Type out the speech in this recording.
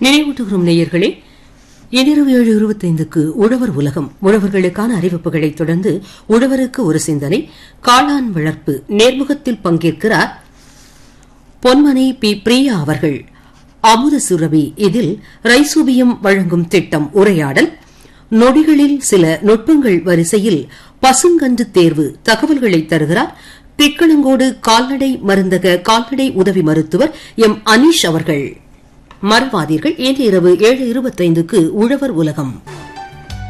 நினைவூட்டுகிறோம் நேயர்களே இன்றிரவு ஏழு இருபத்தைந்துக்கு உழவர் உலகம் உழவர்களுக்கான அறிவிப்புகளைத் தொடர்ந்து உழவருக்கு ஒரு சிந்தனை காளான் வளர்ப்பு நேர்முகத்தில் பங்கேற்கிறார் பொன்மனை பி பிரியா அவர்கள் அமுத சுரபி இதில் ரைசூபியம் வழங்கும் திட்டம் உரையாடல் நொடிகளில் சில நுட்பங்கள் வரிசையில் பசுங்கன்று தேர்வு தகவல்களை தருகிறார் திக்கணங்கோடு கால்நடை மருந்தக கால்நடை உதவி மருத்துவர் எம் அனீஷ் அவர்கள் மறவாதீர்கள் இன்று இரவு ஏழு இருபத்தைந்துக்கு உழவர் உலகம்